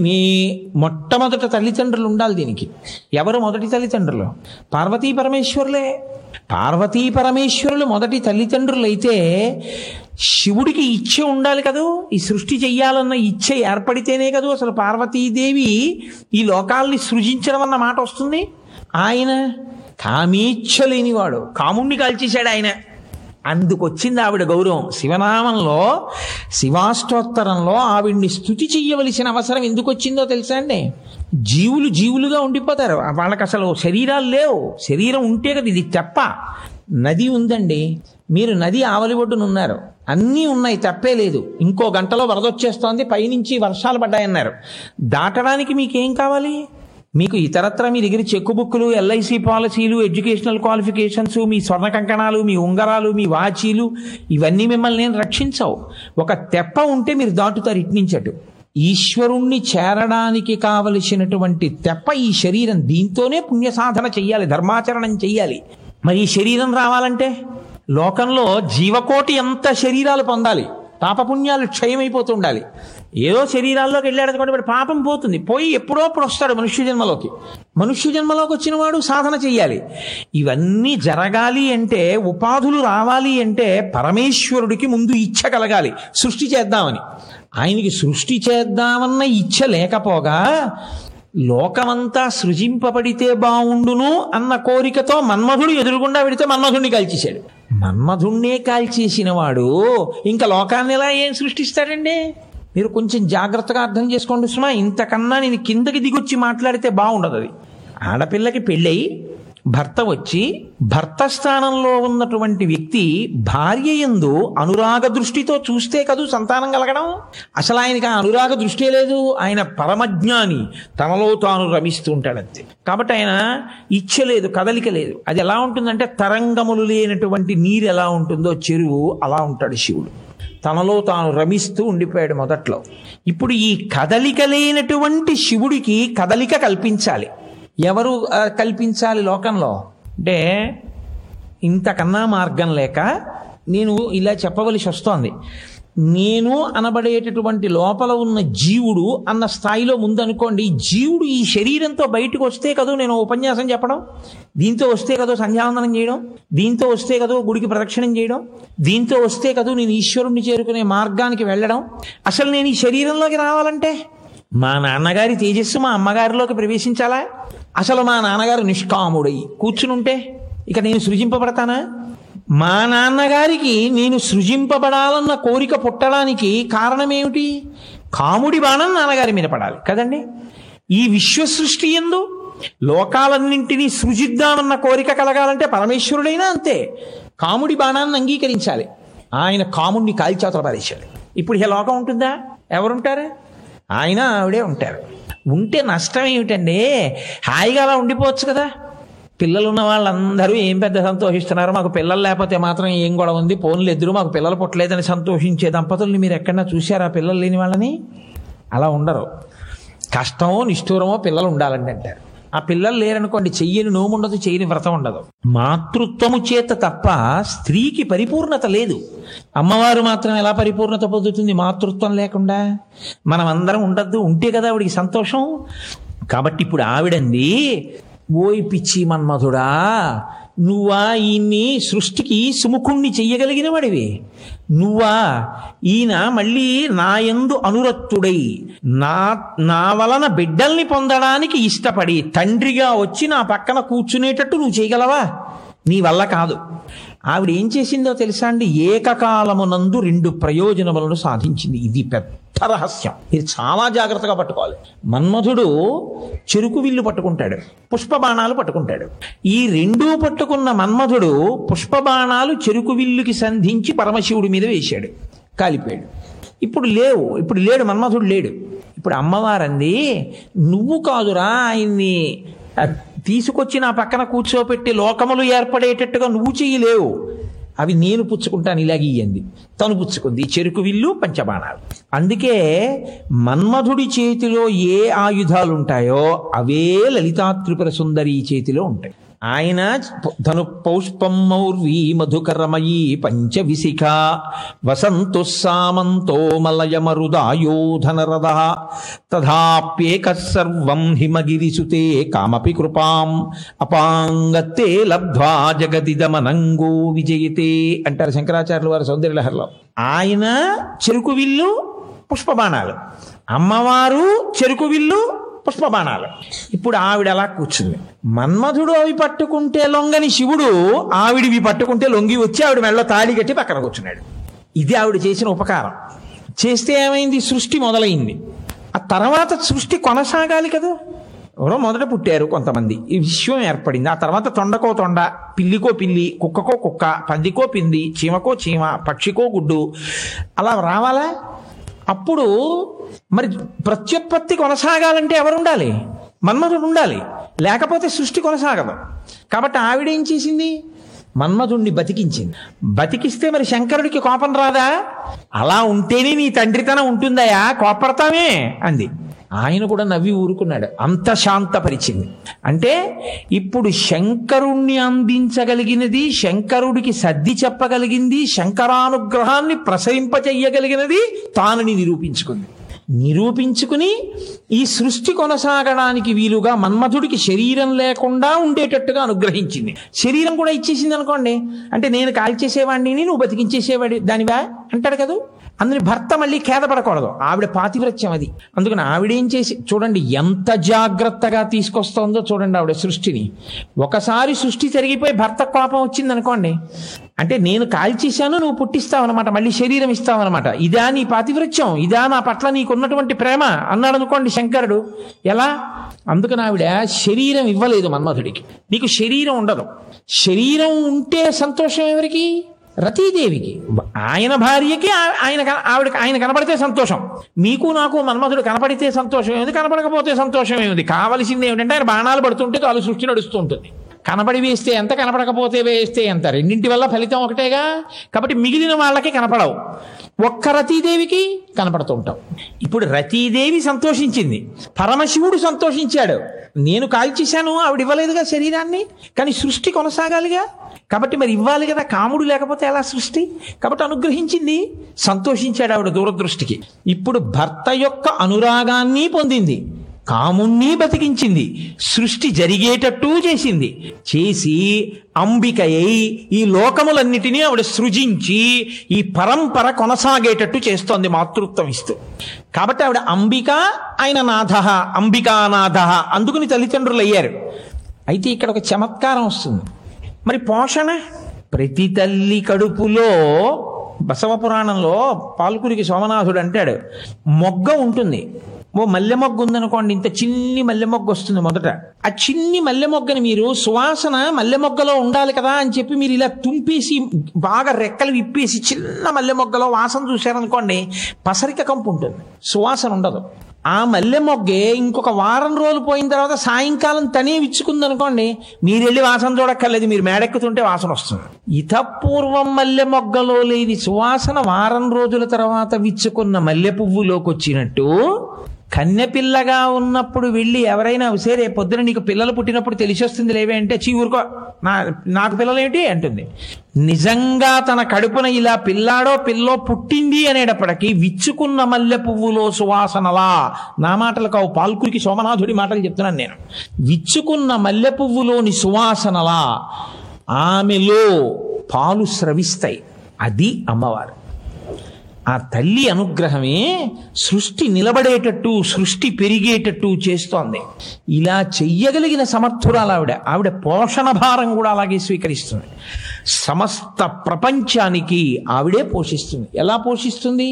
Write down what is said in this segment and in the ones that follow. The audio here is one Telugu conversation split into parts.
నీ మొట్టమొదట తల్లిదండ్రులు ఉండాలి దీనికి ఎవరు మొదటి తల్లిదండ్రులు పార్వతీ పరమేశ్వరులే పార్వతీ పరమేశ్వరులు మొదటి తల్లిదండ్రులు అయితే శివుడికి ఇచ్చ ఉండాలి కదూ ఈ సృష్టి చెయ్యాలన్న ఇచ్చ ఏర్పడితేనే కదూ అసలు పార్వతీదేవి ఈ లోకాల్ని సృజించడం అన్న మాట వస్తుంది ఆయన కామేచ్ఛ లేనివాడు కాముణ్ణి కాల్చేశాడు ఆయన అందుకొచ్చింది ఆవిడ గౌరవం శివనామంలో శివాష్టోత్తరంలో ఆవిడ్ని స్థుతి చెయ్యవలసిన అవసరం ఎందుకు వచ్చిందో తెలుసా అండి జీవులు జీవులుగా ఉండిపోతారు వాళ్ళకి అసలు శరీరాలు లేవు శరీరం ఉంటే కదా ఇది తెప్ప నది ఉందండి మీరు నది ఆవలి ఒడ్డున ఉన్నారు అన్నీ ఉన్నాయి తప్పే లేదు ఇంకో గంటలో వరదొచ్చేస్తోంది పైనుంచి వర్షాలు పడ్డాయన్నారు దాటడానికి మీకేం కావాలి మీకు ఇతరత్ర మీ దగ్గర చెక్కు బుక్కులు ఎల్ఐసి పాలసీలు ఎడ్యుకేషనల్ క్వాలిఫికేషన్స్ మీ స్వర్ణ కంకణాలు మీ ఉంగరాలు మీ వాచీలు ఇవన్నీ మిమ్మల్ని నేను రక్షించవు ఒక తెప్ప ఉంటే మీరు దాటుతారు ఇట్నించటు ఈశ్వరుణ్ణి చేరడానికి కావలసినటువంటి తెప్ప ఈ శరీరం దీంతోనే పుణ్య సాధన చెయ్యాలి ధర్మాచరణం చెయ్యాలి మరి ఈ శరీరం రావాలంటే లోకంలో జీవకోటి ఎంత శరీరాలు పొందాలి పాపపుణ్యాలు క్షయమైపోతూ ఉండాలి ఏదో శరీరాల్లోకి వెళ్ళాడు అనుకోండి వాడి పాపం పోతుంది పోయి ఎప్పుడో అప్పుడు వస్తాడు మనుష్య జన్మలోకి మనుష్య జన్మలోకి వచ్చిన వాడు సాధన చెయ్యాలి ఇవన్నీ జరగాలి అంటే ఉపాధులు రావాలి అంటే పరమేశ్వరుడికి ముందు ఇచ్చ కలగాలి సృష్టి చేద్దామని ఆయనకి సృష్టి చేద్దామన్న ఇచ్చ లేకపోగా లోకమంతా సృజింపబడితే బావుండును అన్న కోరికతో మన్మధుడు ఎదురుగుండా పెడితే మన్మధుడిని కాల్చేశాడు మన్మధుణ్ణే కాల్చేసిన వాడు ఇంకా లోకాన్ని ఎలా ఏం సృష్టిస్తాడండి మీరు కొంచెం జాగ్రత్తగా అర్థం చేసుకోండి సుమా ఇంతకన్నా నేను కిందకి దిగొచ్చి మాట్లాడితే బాగుండదు అది ఆడపిల్లకి పెళ్ళై భర్త వచ్చి భర్త స్థానంలో ఉన్నటువంటి వ్యక్తి భార్య ఎందు అనురాగ దృష్టితో చూస్తే కదూ సంతానం కలగడం అసలు ఆయనకి ఆ అనురాగ దృష్టి లేదు ఆయన పరమజ్ఞాని తనలో తాను రమిస్తూ ఉంటాడంతే కాబట్టి ఆయన ఇచ్చ లేదు కదలిక లేదు అది ఎలా ఉంటుందంటే తరంగములు లేనటువంటి నీరు ఎలా ఉంటుందో చెరువు అలా ఉంటాడు శివుడు తనలో తాను రమిస్తూ ఉండిపోయాడు మొదట్లో ఇప్పుడు ఈ కదలిక లేనటువంటి శివుడికి కదలిక కల్పించాలి ఎవరు ఆ, కల్పించాలి లోకంలో అంటే ఇంతకన్నా మార్గం లేక నేను ఇలా చెప్పవలసి వస్తోంది నేను అనబడేటటువంటి లోపల ఉన్న జీవుడు అన్న స్థాయిలో ముందనుకోండి ఈ జీవుడు ఈ శరీరంతో బయటకు వస్తే కదూ నేను ఉపన్యాసం చెప్పడం దీంతో వస్తే కదో సంధ్యావందనం చేయడం దీంతో వస్తే కదో గుడికి ప్రదక్షిణం చేయడం దీంతో వస్తే కదూ నేను ఈశ్వరుణ్ణి చేరుకునే మార్గానికి వెళ్ళడం అసలు నేను ఈ శరీరంలోకి రావాలంటే మా నాన్నగారి తేజస్సు మా అమ్మగారిలోకి ప్రవేశించాలా అసలు మా నాన్నగారు నిష్కాముడై కూర్చునుంటే ఇక నేను సృజింపబడతానా మా నాన్నగారికి నేను సృజింపబడాలన్న కోరిక పుట్టడానికి కారణమేమిటి కాముడి బాణం నాన్నగారి మీద పడాలి కదండి ఈ విశ్వ సృష్టి ఎందు లోకాలన్నింటినీ సృజిద్దామన్న కోరిక కలగాలంటే పరమేశ్వరుడైనా అంతే కాముడి బాణాన్ని అంగీకరించాలి ఆయన కాముడిని కాల్చేతలు పారేశాడు ఇప్పుడు ఈ లోకం ఉంటుందా ఎవరుంటారు ఆయన ఆవిడే ఉంటారు ఉంటే నష్టం ఏమిటండి హాయిగా అలా ఉండిపోవచ్చు కదా పిల్లలు ఉన్న వాళ్ళందరూ ఏం పెద్ద సంతోషిస్తున్నారు మాకు పిల్లలు లేకపోతే మాత్రం ఏం గొడవ ఉంది ఫోన్లు ఎదురు మాకు పిల్లలు పుట్టలేదని సంతోషించే దంపతుల్ని మీరు ఎక్కడన్నా చూశారా పిల్లలు లేని వాళ్ళని అలా ఉండరు కష్టమో నిష్ఠూరమో పిల్లలు ఉండాలండి అంటారు ఆ పిల్లలు లేరనుకోండి చెయ్యని నోము ఉండదు చెయ్యని వ్రతం ఉండదు మాతృత్వము చేత తప్ప స్త్రీకి పరిపూర్ణత లేదు అమ్మవారు మాత్రం ఎలా పరిపూర్ణత పొందుతుంది మాతృత్వం లేకుండా మనం అందరం ఉండద్దు ఉంటే కదా ఆవిడికి సంతోషం కాబట్టి ఇప్పుడు ఆవిడంది ఓయ్ పిచ్చి మన్మధుడా నువ్వా ఈయన్ని సృష్టికి సుముఖుణ్ణి చెయ్యగలిగిన వాడివి నువ్వా ఈయన మళ్ళీ నా యందు అనురక్తుడై నా నా వలన బిడ్డల్ని పొందడానికి ఇష్టపడి తండ్రిగా వచ్చి నా పక్కన కూర్చునేటట్టు నువ్వు చేయగలవా నీ వల్ల కాదు ఆవిడ ఏం చేసిందో తెలుసా అండి ఏకకాలమునందు రెండు ప్రయోజనములను సాధించింది ఇది పెద్ద రహస్యం ఇది చాలా జాగ్రత్తగా పట్టుకోవాలి మన్మధుడు చెరుకు విల్లు పట్టుకుంటాడు పుష్పబాణాలు పట్టుకుంటాడు ఈ రెండూ పట్టుకున్న మన్మధుడు పుష్పబాణాలు చెరుకు విల్లుకి సంధించి పరమశివుడి మీద వేశాడు కాలిపోయాడు ఇప్పుడు లేవు ఇప్పుడు లేడు మన్మధుడు లేడు ఇప్పుడు అమ్మవారంది నువ్వు కాదురా ఆయన్ని ఆ, తీసుకొచ్చి నా పక్కన కూర్చోపెట్టి లోకములు ఏర్పడేటట్టుగా నువ్వు చెయ్యలేవు అవి నేను పుచ్చుకుంటాను ఇలాగ ఇయ్యంది తను పుచ్చుకుంది చెరుకు విల్లు పంచబాణాలు అందుకే మన్మధుడి చేతిలో ఏ ఆయుధాలు ఉంటాయో అవే లలితా త్రిపుర సుందరి చేతిలో ఉంటాయి ఆయన ధను పౌష్పం మౌర్వీ మధుకరమయీ పంచవిశిఖ వసంతు సామంతో మలయమరుదాయో ధనరథ తథాప్యేక సర్వం హిమగిరిసుతే కామపి కృపాం అపాంగత్తే లబ్ధ్వా జగదిదమనంగో విజయతే అంటారు శంకరాచార్యులు వారి సౌందర్యలహరిలో ఆయన చెరుకు విల్లు పుష్పబాణాలు అమ్మవారు చెరుకు విల్లు పుష్పబాణాలు ఇప్పుడు ఆవిడ అలా కూర్చుంది మన్మధుడు అవి పట్టుకుంటే లొంగని శివుడు ఆవిడివి పట్టుకుంటే లొంగి వచ్చి ఆవిడ మెళ్ళలో తాళి కట్టి పక్కన కూర్చున్నాడు ఇది ఆవిడ చేసిన ఉపకారం చేస్తే ఏమైంది సృష్టి మొదలైంది ఆ తర్వాత సృష్టి కొనసాగాలి కదా ఎవరో మొదట పుట్టారు కొంతమంది ఈ విశ్వం ఏర్పడింది ఆ తర్వాత తొండకో తొండ పిల్లికో పిల్లి కుక్కకో కుక్క పందికో పింది చీమకో చీమ పక్షికో గుడ్డు అలా రావాలా అప్పుడు మరి ప్రత్యుత్పత్తి కొనసాగాలంటే ఎవరు ఉండాలి మన్మధుడు ఉండాలి లేకపోతే సృష్టి కొనసాగదు కాబట్టి ఆవిడ ఏం చేసింది మన్మధుణ్ణి బతికించింది బతికిస్తే మరి శంకరుడికి కోపం రాదా అలా ఉంటేనే నీ తండ్రితనం ఉంటుందయా కోపడతామే అంది ఆయన కూడా నవ్వి ఊరుకున్నాడు అంత శాంతపరిచింది అంటే ఇప్పుడు శంకరుణ్ణి అందించగలిగినది శంకరుడికి సర్ది చెప్పగలిగింది శంకరానుగ్రహాన్ని ప్రసరింపచెయ్యగలిగినది తానని నిరూపించుకుంది నిరూపించుకుని ఈ సృష్టి కొనసాగడానికి వీలుగా మన్మధుడికి శరీరం లేకుండా ఉండేటట్టుగా అనుగ్రహించింది శరీరం కూడా ఇచ్చేసింది అనుకోండి అంటే నేను కాల్చేసేవాడిని నువ్వు బతికించేసేవాడి దానివా అంటాడు కదా అందుని భర్త మళ్ళీ ఖేదపడకూడదు ఆవిడ పాతివ్రత్యం అది అందుకని ఆవిడేం చేసి చూడండి ఎంత జాగ్రత్తగా తీసుకొస్తోందో చూడండి ఆవిడ సృష్టిని ఒకసారి సృష్టి జరిగిపోయి భర్త కోపం వచ్చింది అనుకోండి అంటే నేను కాల్చేశాను నువ్వు పుట్టిస్తావు అనమాట మళ్ళీ శరీరం ఇస్తావు అనమాట ఇదా నీ పాతివ్రత్యం ఇదా నా పట్ల నీకున్నటువంటి ప్రేమ అన్నాడు అనుకోండి శంకరుడు ఎలా అందుకని ఆవిడ శరీరం ఇవ్వలేదు మన్మధుడికి నీకు శరీరం ఉండదు శరీరం ఉంటే సంతోషం ఎవరికి రతీదేవికి ఆయన భార్యకి ఆ- ఆయన కన- ఆవిడ ఆయన కనపడితే సంతోషం మీకు నాకు మన్మధుడు కనపడితే సంతోషం ఏమిటి కనపడకపోతే సంతోషం ఏమిటి కావలసింది ఏమిటంటే ఆయన బాణాలు పడుతుంటే తాను సృష్టి నడుస్తూ ఉంటుంది కనబడి వేస్తే ఎంత కనపడకపోతే వేస్తే ఎంత రెండింటి వల్ల ఫలితం ఒకటేగా కాబట్టి మిగిలిన వాళ్ళకి కనపడవు ఒక్క రతీదేవికి కనపడుతూ ఉంటాం ఇప్పుడు రతీదేవి సంతోషించింది పరమశివుడు సంతోషించాడు నేను కాల్చేశాను ఆవిడ ఇవ్వలేదుగా శరీరాన్ని కానీ సృష్టి కొనసాగాలిగా కాబట్టి మరి ఇవ్వాలి కదా కాముడు లేకపోతే ఎలా సృష్టి కాబట్టి అనుగ్రహించింది సంతోషించాడు ఆవిడ దూరదృష్టికి ఇప్పుడు భర్త యొక్క అనురాగాన్ని పొందింది కాముణ్ణి బతికించింది సృష్టి జరిగేటట్టు చేసింది చేసి అంబికయ్యి ఈ లోకములన్నిటినీ ఆవిడ సృజించి ఈ పరంపర కొనసాగేటట్టు చేస్తోంది మాతృత్వం ఇస్తూ కాబట్టి ఆవిడ అంబిక ఆయన నాథ అంబికానాథ అందుకుని తల్లిదండ్రులు అయ్యారు అయితే ఇక్కడ ఒక చమత్కారం వస్తుంది మరి పోషణ ప్రతి తల్లి కడుపులో బసవ పురాణంలో పాల్కురికి సోమనాథుడు అంటాడు మొగ్గ ఉంటుంది ఓ మల్లె మొగ్గ ఉందనుకోండి ఇంత చిన్ని మల్లె మొగ్గ వస్తుంది మొదట ఆ చిన్ని మల్లె మొగ్గని మీరు సువాసన మల్లె మొగ్గలో ఉండాలి కదా అని చెప్పి మీరు ఇలా తుంపేసి బాగా రెక్కలు విప్పేసి చిన్న మల్లె మొగ్గలో వాసన చూశారనుకోండి పసరిక కంపు ఉంటుంది సువాసన ఉండదు ఆ మల్లె మొగ్గే ఇంకొక వారం రోజులు పోయిన తర్వాత సాయంకాలం తనే విచ్చుకుంది అనుకోండి మీరు వెళ్ళి వాసన చూడక్కర్లేదు మీరు మేడెక్కుతుంటే వాసన వస్తుంది ఇతపూర్వం మల్లె మొగ్గలో లేని సువాసన వారం రోజుల తర్వాత విచ్చుకున్న మల్లె పువ్వులోకి వచ్చినట్టు కన్నెపిల్లగా ఉన్నప్పుడు వెళ్ళి ఎవరైనా సరే రేపు పొద్దున నీకు పిల్లలు పుట్టినప్పుడు తెలిసి వస్తుంది లేవే అంటే చీ ఊరుకో నా నాకు పిల్లలు ఏంటి అంటుంది నిజంగా తన కడుపున ఇలా పిల్లాడో పిల్లో పుట్టింది అనేటప్పటికీ విచ్చుకున్న మల్లె పువ్వులో సువాసనలా నా మాటలు కావు పాల్కురికి సోమనాథుడి మాటలు చెప్తున్నాను నేను విచ్చుకున్న మల్లె పువ్వులోని సువాసనలా ఆమెలో పాలు స్రవిస్తాయి అది అమ్మవారు ఆ తల్లి అనుగ్రహమే సృష్టి నిలబడేటట్టు సృష్టి పెరిగేటట్టు చేస్తోంది ఇలా చెయ్యగలిగిన సమర్థురాలు ఆవిడ ఆవిడ పోషణ భారం కూడా అలాగే స్వీకరిస్తుంది సమస్త ప్రపంచానికి ఆవిడే పోషిస్తుంది ఎలా పోషిస్తుంది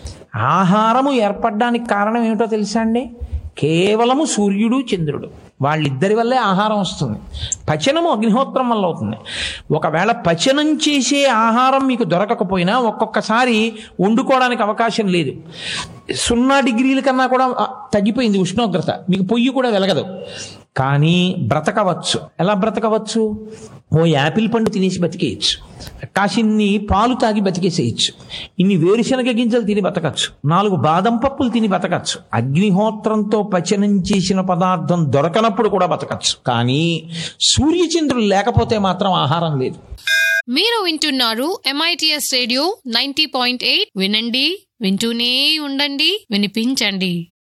ఆహారము ఏర్పడడానికి కారణం ఏమిటో తెలుసా అండి కేవలము సూర్యుడు చంద్రుడు వాళ్ళిద్దరి వల్లే ఆహారం వస్తుంది పచనము అగ్నిహోత్రం వల్ల అవుతుంది ఒకవేళ పచనం చేసే ఆహారం మీకు దొరకకపోయినా ఒక్కొక్కసారి వండుకోవడానికి అవకాశం లేదు సున్నా డిగ్రీల కన్నా కూడా ఆ, తగ్గిపోయింది ఉష్ణోగ్రత మీకు పొయ్యి కూడా వెలగదు కానీ బ్రతకవచ్చు ఎలా బ్రతకవచ్చు ఓ యాపిల్ పండు తినేసి బతికేయచ్చు కాసిన్ని పాలు తాగి బతికేసేయచ్చు ఇన్ని వేరుశనగ గింజలు తిని బతకచ్చు నాలుగు బాదం పప్పులు తిని బతకచ్చు అగ్నిహోత్రంతో పచనం చేసిన పదార్థం దొరకనప్పుడు కూడా బతకచ్చు కానీ సూర్యచంద్రులు లేకపోతే మాత్రం ఆహారం లేదు మీరు వింటున్నారు MITS radio ninety point eight వినండి వింటూనే ఉండండి వినిపించండి